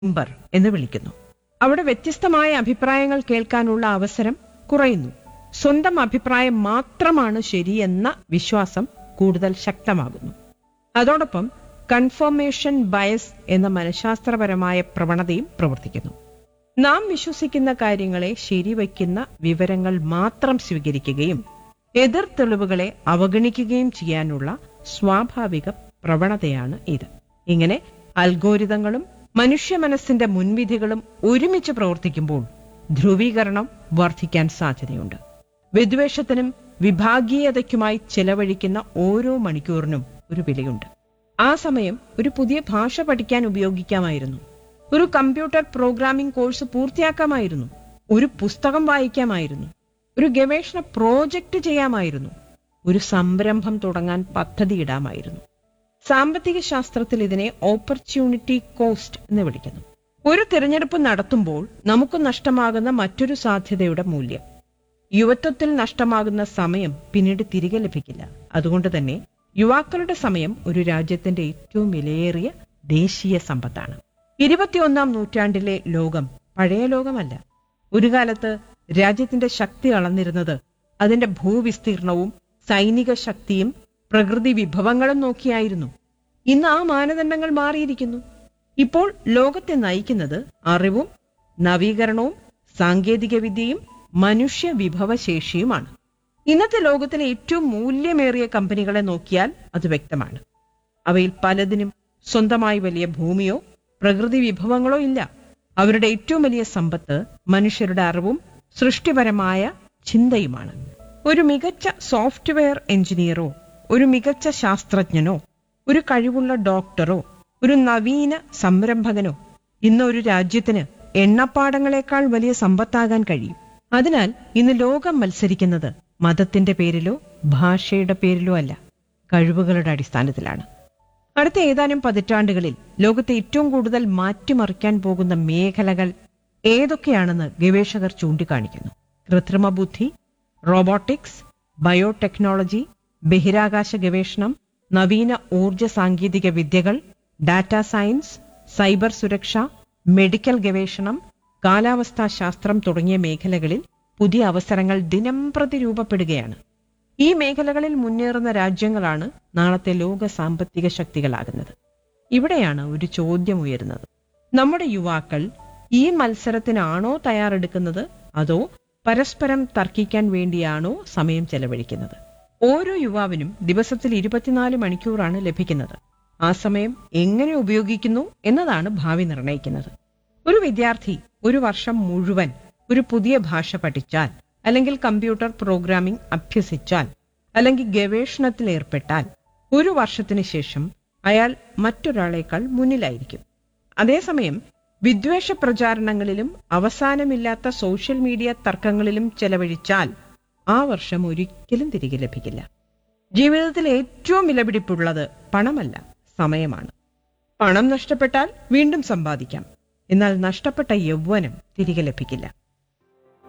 chamber എന്ന് വിളിക്കുന്നു അവിടെ വ്യത്യസ്തമായ അഭിപ്രായങ്ങൾ കേൾക്കാനുള്ള അവസരം കുറയുന്നു സ്വന്തം അഭിപ്രായം മാത്രമാണ് ശരിയെന്ന വിശ്വാസം കൂടുതൽ ശക്തമാകുന്നു അതോടൊപ്പം കൺഫർമേഷൻ ബയസ് എന്ന മനഃശാസ്ത്രപരമായ പ്രവണതയും പ്രവർത്തിക്കുന്നു നാം വിശ്വസിക്കുന്ന കാര്യങ്ങളെ ശരിവയ്ക്കുന്ന വിവരങ്ങൾ മാത്രം സ്വീകരിക്കുകയും എതിർ തെളിവുകളെ അവഗണിക്കുകയും ചെയ്യാനുള്ള സ്വാഭാവിക പ്രവണതയാണ് ഇത് ഇങ്ങനെ അൽഗോരിതങ്ങളും മനുഷ്യ മനസ്സിന്റെ മുൻവിധികളും ഒരുമിച്ച് പ്രവർത്തിക്കുമ്പോൾ ധ്രുവീകരണം വർദ്ധിക്കാൻ സാധ്യതയുണ്ട് വിദ്വേഷത്തിനും വിഭാഗീയതയ്ക്കുമായി ചെലവഴിക്കുന്ന ഓരോ മണിക്കൂറിനും ഒരു വിലയുണ്ട് ആ സമയം ഒരു പുതിയ ഭാഷ പഠിക്കാൻ ഉപയോഗിക്കാമായിരുന്നു ഒരു കമ്പ്യൂട്ടർ പ്രോഗ്രാമിംഗ് കോഴ്സ് പൂർത്തിയാക്കാമായിരുന്നു ഒരു പുസ്തകം വായിക്കാമായിരുന്നു ഒരു ഗവേഷണ പ്രോജക്റ്റ് ചെയ്യാമായിരുന്നു ഒരു സംരംഭം തുടങ്ങാൻ പദ്ധതിയിടാമായിരുന്നു സാമ്പത്തിക ശാസ്ത്രത്തിൽ ഇതിനെ ഓപ്പർച്യൂണിറ്റി കോസ്റ്റ് എന്ന് വിളിക്കുന്നു ഒരു തിരഞ്ഞെടുപ്പ് നടത്തുമ്പോൾ നമുക്ക് നഷ്ടമാകുന്ന മറ്റൊരു സാധ്യതയുടെ മൂല്യം യുവത്വത്തിൽ നഷ്ടമാകുന്ന സമയം പിന്നീട് തിരികെ ലഭിക്കില്ല അതുകൊണ്ട് തന്നെ യുവാക്കളുടെ സമയം ഒരു രാജ്യത്തിന്റെ ഏറ്റവും വിലയേറിയ ദേശീയ സമ്പത്താണ് ഇരുപത്തിയൊന്നാം നൂറ്റാണ്ടിലെ ലോകം പഴയ ലോകമല്ല ഒരു കാലത്ത് രാജ്യത്തിന്റെ ശക്തി അളന്നിരുന്നത് അതിന്റെ ഭൂവിസ്തീർണവും സൈനിക ശക്തിയും പ്രകൃതി വിഭവങ്ങളും നോക്കിയായിരുന്നു ഇന്ന് ആ മാനദണ്ഡങ്ങൾ മാറിയിരിക്കുന്നു ഇപ്പോൾ ലോകത്തെ നയിക്കുന്നത് അറിവും നവീകരണവും സാങ്കേതികവിദ്യയും മനുഷ്യ വിഭവശേഷിയുമാണ് ഇന്നത്തെ ലോകത്തിലെ ഏറ്റവും മൂല്യമേറിയ കമ്പനികളെ നോക്കിയാൽ അത് വ്യക്തമാണ് അവയിൽ പലതിനും സ്വന്തമായി വലിയ ഭൂമിയോ പ്രകൃതി വിഭവങ്ങളോ ഇല്ല അവരുടെ ഏറ്റവും വലിയ സമ്പത്ത് മനുഷ്യരുടെ അറിവും സൃഷ്ടിപരമായ ചിന്തയുമാണ് ഒരു മികച്ച സോഫ്റ്റ്വെയർ എഞ്ചിനീയറോ ഒരു മികച്ച ശാസ്ത്രജ്ഞനോ ഒരു കഴിവുള്ള ഡോക്ടറോ ഒരു നവീന സംരംഭകനോ ഇന്ന് ഒരു രാജ്യത്തിന് എണ്ണപ്പാടങ്ങളെക്കാൾ വലിയ സമ്പത്താകാൻ കഴിയും അതിനാൽ ഇന്ന് ലോകം മത്സരിക്കുന്നത് മതത്തിന്റെ പേരിലോ ഭാഷയുടെ പേരിലോ അല്ല കഴിവുകളുടെ അടിസ്ഥാനത്തിലാണ് അടുത്ത ഏതാനും പതിറ്റാണ്ടുകളിൽ ലോകത്തെ ഏറ്റവും കൂടുതൽ മാറ്റിമറിക്കാൻ പോകുന്ന മേഖലകൾ ഏതൊക്കെയാണെന്ന് ഗവേഷകർ ചൂണ്ടിക്കാണിക്കുന്നു കൃത്രിമ ബുദ്ധി റോബോട്ടിക്സ് ബയോടെക്നോളജി ബഹിരാകാശ ഗവേഷണം നവീന ഊർജ സാങ്കേതിക വിദ്യകൾ ഡാറ്റ സയൻസ് സൈബർ സുരക്ഷ മെഡിക്കൽ ഗവേഷണം കാലാവസ്ഥാ ശാസ്ത്രം തുടങ്ങിയ മേഖലകളിൽ പുതിയ അവസരങ്ങൾ ദിനം പ്രതി രൂപപ്പെടുകയാണ് ഈ മേഖലകളിൽ മുന്നേറുന്ന രാജ്യങ്ങളാണ് നാളത്തെ ലോക സാമ്പത്തിക ശക്തികളാകുന്നത് ഇവിടെയാണ് ഒരു ചോദ്യം ഉയരുന്നത് നമ്മുടെ യുവാക്കൾ ഈ മത്സരത്തിനാണോ തയ്യാറെടുക്കുന്നത് അതോ പരസ്പരം തർക്കിക്കാൻ വേണ്ടിയാണോ സമയം ചെലവഴിക്കുന്നത് ഓരോ യുവാവിനും ദിവസത്തിൽ ഇരുപത്തിനാല് മണിക്കൂറാണ് ലഭിക്കുന്നത് ആ സമയം എങ്ങനെ ഉപയോഗിക്കുന്നു എന്നതാണ് ഭാവി നിർണ്ണയിക്കുന്നത് ഒരു വിദ്യാർത്ഥി ഒരു വർഷം മുഴുവൻ ഒരു പുതിയ ഭാഷ പഠിച്ചാൽ അല്ലെങ്കിൽ കമ്പ്യൂട്ടർ പ്രോഗ്രാമിംഗ് അഭ്യസിച്ചാൽ അല്ലെങ്കിൽ ഗവേഷണത്തിൽ ഏർപ്പെട്ടാൽ ഒരു വർഷത്തിന് ശേഷം അയാൾ മറ്റൊരാളേക്കാൾ മുന്നിലായിരിക്കും അതേസമയം വിദ്വേഷ പ്രചാരണങ്ങളിലും അവസാനമില്ലാത്ത സോഷ്യൽ മീഡിയ തർക്കങ്ങളിലും ചെലവഴിച്ചാൽ ആ വർഷം ഒരിക്കലും തിരികെ ലഭിക്കില്ല ജീവിതത്തിൽ ഏറ്റവും വിലപിടിപ്പുള്ളത് പണമല്ല സമയമാണ് പണം നഷ്ടപ്പെട്ടാൽ വീണ്ടും സമ്പാദിക്കാം എന്നാൽ നഷ്ടപ്പെട്ട യൗവനം തിരികെ ലഭിക്കില്ല